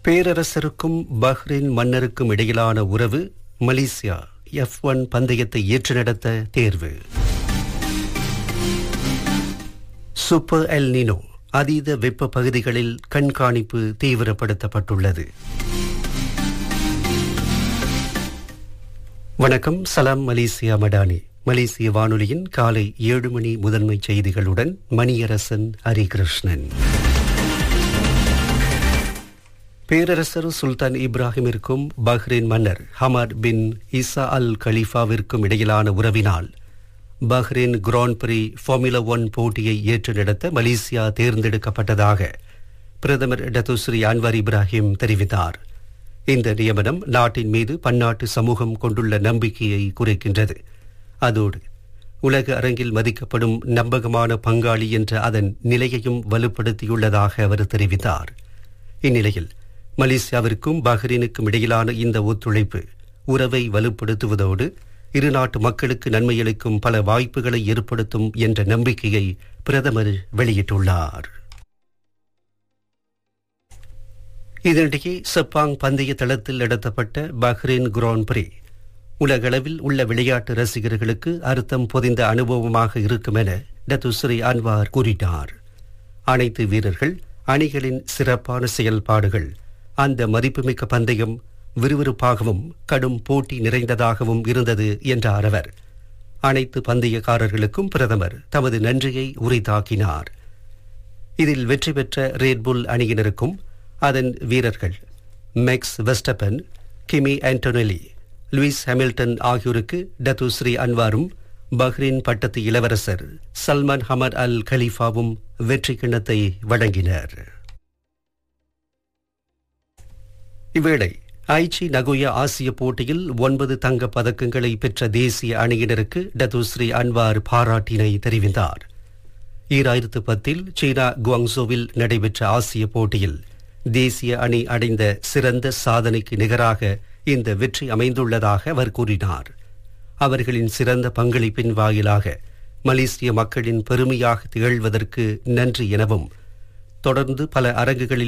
பேரரசருக்கும் Bahrain மன்னருக்கும் இடையிலான உறவு Malaysia F one பந்தயத்தை ஏற்று நடத்த தேர்வு சூப்பர் எல் நினோ அதீத வெப்ப பகுதிகளில் கண்காணிப்பு தீவிரப்படுத்தப்பட்டுள்ளது வணக்கம் சலாம் மலேசியா மடானி மலேசிய வானொலியின் காலை ஏழு மணி முதன்மை செய்திகளுடன் மணியரசன் ஹரிகிருஷ்ணன் பேரரசர் சுல்தான் இப்ராஹிமிற்கும் பஹ்ரைன் மன்னர் ஹமத் பின் இசா அல் கலீஃபாவிற்கும் இடையிலான உறவினால் Bahrain Grand Prix Formula One போட்டியை ஏற்று நடத்த மலேசியா தேர்ந்தெடுக்கப்பட்டதாக பிரதமர் டத்துஸ்ரீ அன்வர் இப்ராஹிம் தெரிவித்தார் இந்த நியமனம் நாட்டின் மீது பன்னாட்டு சமூகம் கொண்டுள்ள நம்பிக்கையை குறைக்கின்றது அதோடு உலக அரங்கில் மதிக்கப்படும் நம்பகமான பங்காளி என்ற அதன் நிலையையும் வலுப்படுத்தியுள்ளதாக அவர் தெரிவித்தார் இந்நிலையில் மலேசியாவிற்கும் பஹ்ரைனுக்கும் இடையிலான இந்த ஒத்துழைப்பு உறவை வலுப்படுத்துவதோடு இரு நாட்டு மக்களுக்கு நன்மையளிக்கும் பல வாய்ப்புகளை ஏற்படுத்தும் என்ற நம்பிக்கையை பிரதமர் வெளியிட்டுள்ளார் இதனிடையே செப்பாங் பந்தய தளத்தில் நடத்தப்பட்ட பஹ்ரைன் கிராண்ட் பிரி உலகளவில் உள்ள விளையாட்டு ரசிகர்களுக்கு அர்த்தம் பொதிந்த அனுபவமாக இருக்கும் என டத்துஸ்ரீ அன்வார் கூறினார் அனைத்து வீரர்கள் அணிகளின் சிறப்பான செயல்பாடுகள் அந்த மதிப்புமிக்க பந்தயம் விறுவிறுப்பாகவும் கடும் போட்டி நிறைந்ததாகவும் இருந்தது என்றார் அவர் அனைத்து பந்தயக்காரர்களுக்கும் பிரதமர் தமது நன்றியை உரித்தாக்கினார் இதில் வெற்றி பெற்ற ரேட்புல் அணியினருக்கும் அதன் வீரர்கள் Max Verstappen Kimi Antonelli Lewis Hamilton ஆகியோருக்கு டத்து ஸ்ரீ அன்வாரும் பஹ்ரைன் பட்டத்து இளவரசர் சல்மான் ஹமத் அல் கலீஃபாவும் வெற்றி கிண்ணத்தை வழங்கினர் இவ்வேளை ஐச்சி நகோயா ஆசிய போட்டியில் ஒன்பது தங்க பதக்கங்களை பெற்ற தேசிய அணியினருக்கு டத்துஸ்ரீ அன்வார் பாராட்டினை தெரிவித்தார் ஈராயிரத்து பத்தில் சீனா குவாங்சோவில் நடைபெற்ற ஆசிய போட்டியில் தேசிய அணி அடைந்த சிறந்த சாதனைக்கு நிகராக இந்த வெற்றி அமைந்துள்ளதாக அவர் கூறினார் அவர்களின் சிறந்த பங்களிப்பின் வாயிலாக மலேசிய மக்களின் பெருமையாக திகழ்வதற்கு நன்றி எனவும் தொடர்ந்து பல அரங்குகளில்